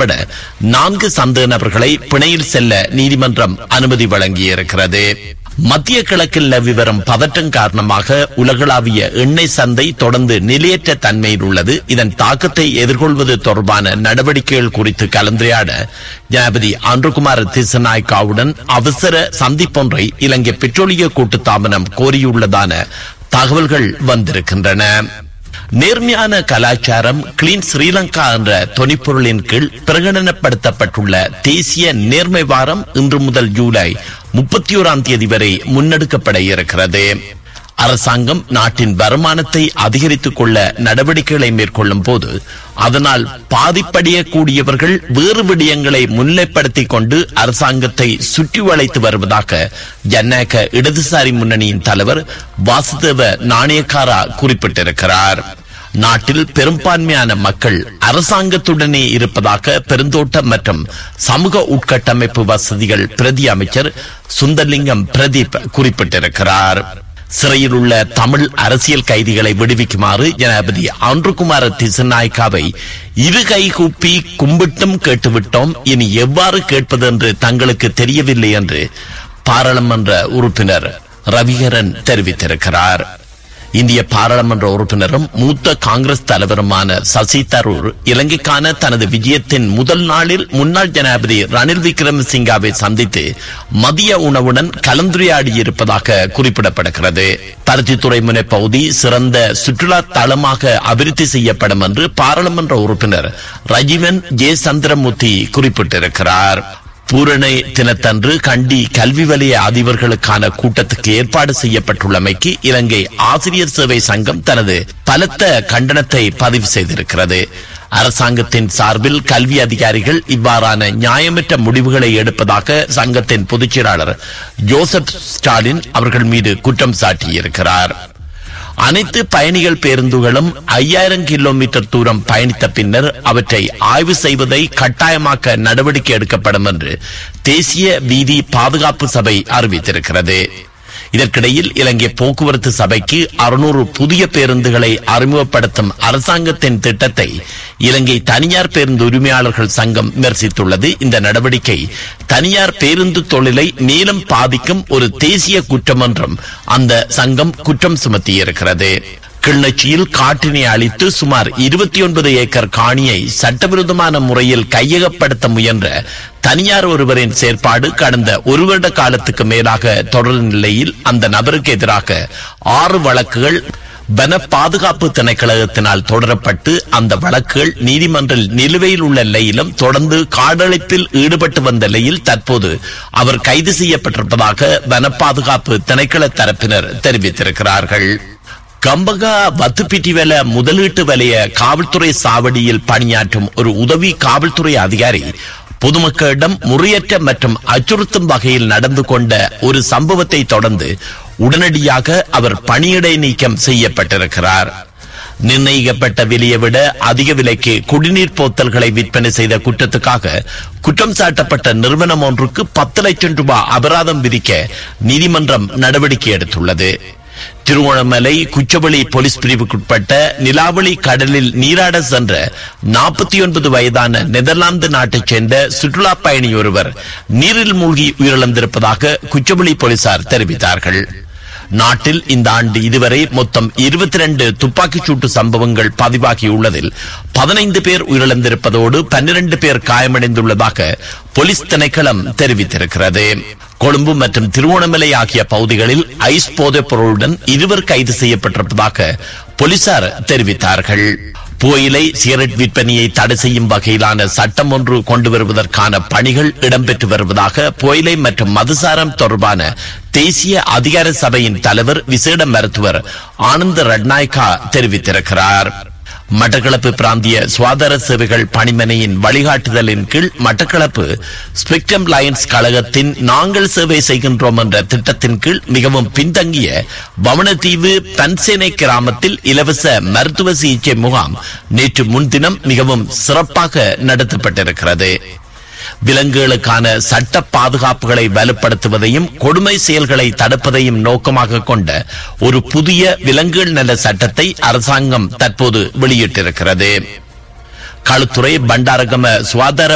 உட்பட நான்கு சந்தேக நபர்களை பிணையில் செல்ல நீதிமன்றம் அனுமதி வழங்கியிருக்கிறது மத்திய கிழக்கில் நிலவி வரும் பதற்றம் காரணமாக உலகளாவிய எண்ணெய் சந்தை தொடர்ந்து நிலையற்ற தன்மையில் உள்ளது இதன் தாக்கத்தை எதிர்கொள்வது தொடர்பான நடவடிக்கைகள் குறித்து கலந்துரையாட ஜனாபதி அன்றுகுமார் திசநாய்க்காவுடன் அவசர சந்திப்பொன்றை இலங்கை பெட்ரோலிய கூட்டுத்தாபனம் கோரியுள்ளதான தகவல்கள் வந்திருக்கின்றன நேர்மையான கலாச்சாரம் கிளீன் ஸ்ரீலங்கா என்ற தொனிப்பொருளின் கீழ் பிரகடனப்படுத்தப்பட்டுள்ள தேசிய நேர்மை வாரம் இன்று முதல் ஜூலை முப்பத்தி ஓராம் தேதி வரை முன்னெடுக்கப்பட இருக்கிறது அரசாங்கம் நாட்டின் வருமானத்தை அதிகரித்துக் கொள்ள நடவடிக்கைகளை மேற்கொள்ளும் போது அதனால் பாதிப்படையக்கூடியவர்கள் வேறு விடயங்களை முன்னிலைப்படுத்திக் கொண்டு அரசாங்கத்தை சுற்றி வளைத்து வருவதாக ஜனநாயக இடதுசாரி முன்னணியின் தலைவர் வாசுதேவ நாணயக்காரா குறிப்பிட்டிருக்கிறார் நாட்டில் பெரும்பான்மையான மக்கள் அரசாங்கத்துடனே இருப்பதாக பெருந்தோட்ட மற்றும் சமூக உட்கட்டமைப்பு வசதிகள் பிரதி அமைச்சர் சுந்தர்லிங்கம் பிரதீப் குறிப்பிட்டிருக்கிறார் சிறையில் உள்ள தமிழ் அரசியல் கைதிகளை விடுவிக்குமாறு ஜனாதிபதி ஆண்டுகுமார திசநாயக்காவை இரு கைகூப்பி கும்பிட்டும் கேட்டுவிட்டோம் இனி எவ்வாறு கேட்பது என்று தங்களுக்கு தெரியவில்லை என்று பாராளுமன்ற உறுப்பினர் ரவிகரன் தெரிவித்திருக்கிறார் இந்திய பாராளுமன்ற உறுப்பினரும் மூத்த காங்கிரஸ் தலைவருமான சசி தரூர் இலங்கைக்கான தனது விஜயத்தின் முதல் நாளில் முன்னாள் ஜனாதிபதி ரணில் விக்ரமசிங்காவை சந்தித்து மதிய உணவுடன் கலந்துரையாடியிருப்பதாக குறிப்பிடப்படுகிறது பருத்தித்துறை முனை பகுதி சிறந்த சுற்றுலா தளமாக அபிவிருத்தி செய்யப்படும் என்று பாராளுமன்ற உறுப்பினர் ரஜீவன் ஜே சந்திரமூர்த்தி குறிப்பிட்டிருக்கிறார் பூரணை தினத்தன்று கண்டி கல்வி வலய அதிபர்களுக்கான கூட்டத்துக்கு ஏற்பாடு செய்யப்பட்டுள்ளமைக்கு இலங்கை ஆசிரியர் சேவை சங்கம் தனது பலத்த கண்டனத்தை பதிவு செய்திருக்கிறது அரசாங்கத்தின் சார்பில் கல்வி அதிகாரிகள் இவ்வாறான நியாயமற்ற முடிவுகளை எடுப்பதாக சங்கத்தின் பொதுச் செயலாளர் ஜோசப் ஸ்டாலின் அவர்கள் மீது குற்றம் சாட்டியிருக்கிறார் அனைத்து பயணிகள் பேருந்துகளும் ஐயாயிரம் கிலோமீட்டர் தூரம் பயணித்த பின்னர் அவற்றை ஆய்வு செய்வதை கட்டாயமாக்க நடவடிக்கை எடுக்கப்படும் என்று தேசிய வீதி பாதுகாப்பு சபை அறிவித்திருக்கிறது இதற்கிடையில் இலங்கை போக்குவரத்து சபைக்கு அறுநூறு புதிய பேருந்துகளை அறிமுகப்படுத்தும் அரசாங்கத்தின் திட்டத்தை இலங்கை தனியார் பேருந்து உரிமையாளர்கள் சங்கம் விமர்சித்துள்ளது இந்த நடவடிக்கை தனியார் பேருந்து தொழிலை மேலும் பாதிக்கும் ஒரு தேசிய குற்றம் என்றும் அந்த சங்கம் குற்றம் சுமத்தியிருக்கிறது கிளிநொச்சியில் காட்டினை அழித்து சுமார் இருபத்தி ஒன்பது ஏக்கர் காணியை சட்டவிரோதமான முறையில் கையகப்படுத்த முயன்ற தனியார் ஒருவரின் செயற்பாடு கடந்த ஒரு வருட காலத்துக்கு மேலாக தொடரும் நிலையில் அந்த நபருக்கு எதிராக ஆறு வழக்குகள் வன பாதுகாப்பு திணைக்களத்தினால் தொடரப்பட்டு அந்த வழக்குகள் நீதிமன்றில் நிலுவையில் உள்ள நிலையிலும் தொடர்ந்து காடழிப்பில் ஈடுபட்டு வந்த நிலையில் தற்போது அவர் கைது செய்யப்பட்டிருப்பதாக வன பாதுகாப்பு திணைக்கள தரப்பினர் தெரிவித்திருக்கிறார்கள் கம்பகா வத்துப்பிட்டிவல முதலீட்டு வலய காவல்துறை சாவடியில் பணியாற்றும் ஒரு உதவி காவல்துறை அதிகாரி பொதுமக்களிடம் முறையற்ற மற்றும் அச்சுறுத்தும் வகையில் நடந்து கொண்ட ஒரு சம்பவத்தை தொடர்ந்து உடனடியாக அவர் பணியிடை நீக்கம் செய்யப்பட்டிருக்கிறார் நிர்ணயிக்கப்பட்ட விலையை விட அதிக விலைக்கு குடிநீர் போத்தல்களை விற்பனை செய்த குற்றத்துக்காக குற்றம் சாட்டப்பட்ட நிறுவனம் ஒன்றுக்கு பத்து லட்சம் ரூபாய் அபராதம் விதிக்க நீதிமன்றம் நடவடிக்கை எடுத்துள்ளது திருவண்ணாமலை குச்சவெளி போலீஸ் பிரிவுக்குட்பட்ட நிலாவளி கடலில் நீராட சென்ற நாற்பத்தி ஒன்பது வயதான நெதர்லாந்து நாட்டைச் சேர்ந்த சுற்றுலா பயணி ஒருவர் நீரில் மூழ்கி உயிரிழந்திருப்பதாக குச்சவெளி போலீசார் தெரிவித்தார்கள் நாட்டில் இந்த ஆண்டு இதுவரை மொத்தம் இருபத்தி ரெண்டு துப்பாக்கிச் சூட்டு சம்பவங்கள் பதிவாகியுள்ளதில் பதினைந்து பேர் உயிரிழந்திருப்பதோடு பன்னிரண்டு பேர் காயமடைந்துள்ளதாக போலீஸ் திணைக்களம் தெரிவித்திருக்கிறது கொழும்பு மற்றும் திருவோணமலை ஆகிய பகுதிகளில் ஐஸ் போதைப் பொருளுடன் இருவர் கைது செய்யப்பட்டிருப்பதாக போலீசார் தெரிவித்தார்கள் புகையிலை சிகரெட் விற்பனையை தடை செய்யும் வகையிலான சட்டம் ஒன்று கொண்டு வருவதற்கான பணிகள் இடம்பெற்று வருவதாக புகையிலை மற்றும் மதுசாரம் தொடர்பான தேசிய அதிகார சபையின் தலைவர் விசேட மருத்துவர் ஆனந்த ரட்நாயக்கா தெரிவித்திருக்கிறார் மட்டக்களப்பு பிராந்திய சுகாதார சேவைகள் பணிமனையின் வழிகாட்டுதலின் கீழ் மட்டக்களப்பு ஸ்பெக்ட்ரம் லயன்ஸ் கழகத்தின் நாங்கள் சேவை செய்கின்றோம் என்ற திட்டத்தின் கீழ் மிகவும் பின்தங்கிய வவனத்தீவு பன்சேனை கிராமத்தில் இலவச மருத்துவ சிகிச்சை முகாம் நேற்று முன்தினம் மிகவும் சிறப்பாக நடத்தப்பட்டிருக்கிறது விலங்குகளுக்கான சட்ட பாதுகாப்புகளை வலுப்படுத்துவதையும் கொடுமை செயல்களை தடுப்பதையும் நோக்கமாக கொண்ட ஒரு புதிய விலங்குகள் நல சட்டத்தை அரசாங்கம் தற்போது வெளியிட்டிருக்கிறது களுத்துறை பண்டாரகம சுகாதார